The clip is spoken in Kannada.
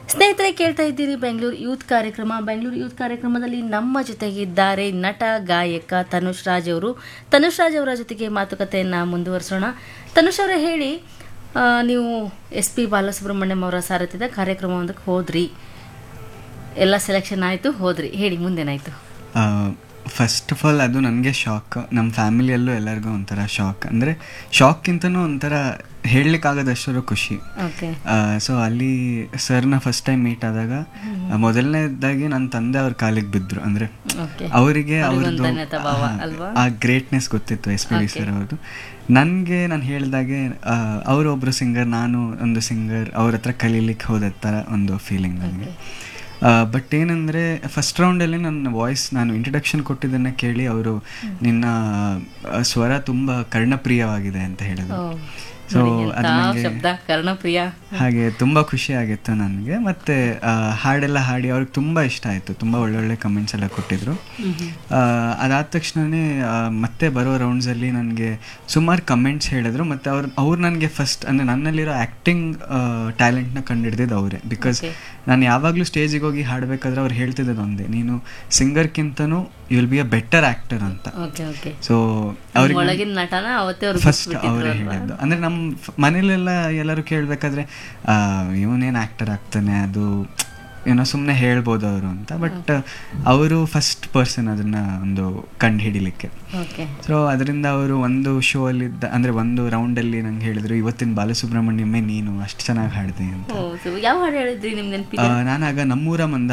ಸ್ನೇಹಿತರೆ ಕೇಳ್ತಾ ಇದ್ದೀರಿ ಬೆಂಗಳೂರು ಯೂತ್ ಕಾರ್ಯಕ್ರಮ ಬೆಂಗಳೂರು ಯೂತ್ ಕಾರ್ಯಕ್ರಮದಲ್ಲಿ ನಮ್ಮ ಜೊತೆಗಿದ್ದಾರೆ ನಟ ಗಾಯಕ ತನುಷ್ ರಾಜ್ ಅವರು ತನುಷ್ ರಾಜ್ ಅವರ ಜೊತೆಗೆ ಮಾತುಕತೆಯನ್ನು ಮುಂದುವರಿಸೋಣ ತನುಷ್ ಅವರೇ ಹೇಳಿ ಆ, ನೀವು ಎಸ್ ಪಿ ಬಾಲಸುಬ್ರಹ್ಮಣ್ಯಂ ಅವರ ಸಾರಥ್ಯದ ಕಾರ್ಯಕ್ರಮವೊಂದಕ್ಕೆ ಹೋದ್ರಿ ಎಲ್ಲ ಸೆಲೆಕ್ಷನ್ ಆಯಿತು ಹೋದ್ರಿ ಹೇಳಿ ಮುಂದೇನಾಯಿತು ಫಸ್ಟ್ ಆಫ್ ಆಲ್ ಅದು ನನಗೆ ಶಾಕ್ ನಮ್ಮ ಫ್ಯಾಮಿಲಿಯಲ್ಲೂ ಎಲ್ಲರಿಗೂ ಒಂಥರ ಶಾಕ್ ಅಂದರೆ ಶಾಕ್ಕಿಂತನೂ ಒಂಥರ ಹೇಳಲಿಕ್ಕಾಗದಷ್ಟರ ಖುಷಿ ಓಕೆ ಸೊ ಅಲ್ಲಿ ಸರ್ನ ಫಸ್ಟ್ ಟೈಮ್ ಮೀಟ್ ಆದಾಗ ಮೊದಲನೇದಾಗಿ ನನ್ನ ತಂದೆ ಅವ್ರ ಕಾಲಿಗೆ ಬಿದ್ದರು ಅಂದರೆ ಓಕೆ ಅವರಿಗೆ ಅವ್ರಿಗೊಂದು ಅವ್ರದ್ದು ಧನ್ಯತಾ ಭಾವ ಅಲ್ವಾ? ಆ ಗ್ರೇಟ್ನೆಸ್ ಗೊತ್ತಿತ್ತು ಎಸ್ ಪಿ ಡಿ ಸರ್ ಅವ್ರದ್ದು ನನಗೆ ನಾನು ಹೇಳಿದಾಗೆ ಅವರೊಬ್ಬರು ಸಿಂಗರ್ ನಾನು ಒಂದು ಸಿಂಗರ್ ಅವ್ರ ಹತ್ರ ಕಲೀಲಿಕ್ಕೆ ಹೋದ ಥರ ಒಂದು ಫೀಲಿಂಗ್ ನನಗೆ ಬಟ್ ಏನಂದರೆ ಫಸ್ಟ್ ರೌಂಡಲ್ಲಿ ನನ್ನ ವಾಯ್ಸ್ ನಾನು ಇಂಟ್ರಡಕ್ಷನ್ ಕೊಟ್ಟಿದ್ದನ್ನು ಕೇಳಿ ಅವರು ನಿನ್ನ ಆ, ಸ್ವರ ತುಂಬ ಕರ್ಣಪ್ರಿಯವಾಗಿದೆ ಅಂತ ಹೇಳಿದ್ರು ಸೊ ಅದು ನನಗೆ ಶಬ್ದ ಕರ್ಣಪ್ರಿಯ ಹಾಗೆ ತುಂಬ ಖುಷಿ ಆಗಿತ್ತು ನನಗೆ ಮತ್ತು ಹಾಡೆಲ್ಲ ಹಾಡಿ ಅವ್ರಿಗೆ ತುಂಬ ಇಷ್ಟ ಆಯಿತು ತುಂಬ ಒಳ್ಳೊಳ್ಳೆ ಕಮೆಂಟ್ಸ್ ಎಲ್ಲ ಕೊಟ್ಟಿದ್ರು ಅದಾದ ತಕ್ಷಣವೇ ಮತ್ತೆ ಬರೋ ರೌಂಡ್ಸಲ್ಲಿ ನನಗೆ ಸುಮಾರು ಕಮೆಂಟ್ಸ್ ಹೇಳಿದ್ರು ಮತ್ತು ಅವ್ರು ಅವ್ರು ನನಗೆ ಫಸ್ಟ್ ಅಂದರೆ ನನ್ನಲ್ಲಿರೋ ಆ್ಯಕ್ಟಿಂಗ್ ಟ್ಯಾಲೆಂಟ್ನ ಕಂಡುಹಿಡ್ದಿದ್ದು ಅವರೇ ಬಿಕಾಸ್ Okay. ನಾನು ಯಾವಾಗಲೂ ಸ್ಟೇಜಿಗೆ ಹೋಗಿ ಹಾಡಬೇಕಾದ್ರೆ ಅವ್ರು ಹೇಳ್ತಿದ್ದದ್ದು ಒಂದೇ ನೀನು ಸಿಂಗರ್ಗಿಂತನೂ you will be a better actor ಅಂತ ಓಕೆ ಓಕೆ ಸೊ ಅವ್ರಿಗೆ ಒಳಗಿನ ನಟನ ಅವತ್ತೇ ಅವ್ರು ಫಸ್ಟ್ ಅವರೇ ಹೇಳಿದ್ದು ಅಂದರೆ ನಮ್ಮ ಮನೇಲೆಲ್ಲ ಎಲ್ಲರೂ ಕೇಳಬೇಕಾದ್ರೆ ಇವನೇನು ಆ್ಯಕ್ಟರ್ ಆಗ್ತಾನೆ ಅದು ಏನೋ ಸುಮ್ಮನೆ ಹೇಳ್ಬೋದು ಅವರು ಅಂತ ಬಟ್ ಅವರು ಫಸ್ಟ್ ಪರ್ಸನ್ ಅದನ್ನ ಒಂದು ಕಂಡು ಹಿಡಿಲಿಕ್ಕೆ ಓಕೆ ಸೊ ಅದರಿಂದ ಅವರು ಒಂದು ಶೋ ಅಲ್ಲಿದ್ದ ಅಂದರೆ ಒಂದು ರೌಂಡಲ್ಲಿ ನಂಗೆ ಹೇಳಿದ್ರು ಇವತ್ತಿನ ಬಾಲಸುಬ್ರಹ್ಮಣ್ಯಮೇ ನೀನು ಅಷ್ಟು ಚೆನ್ನಾಗಿ ಹಾಡಿದೆ ಅಂತ ಓ, ಸೊ ಯಾವ ಹಾಡು ಹೇಳಿದ್ರಿ ನಿಮ್ಗೆ ನೆನಪಿದೆ ಆ, ನಾನಾಗ ನಮ್ಮೂರ ಮಂದ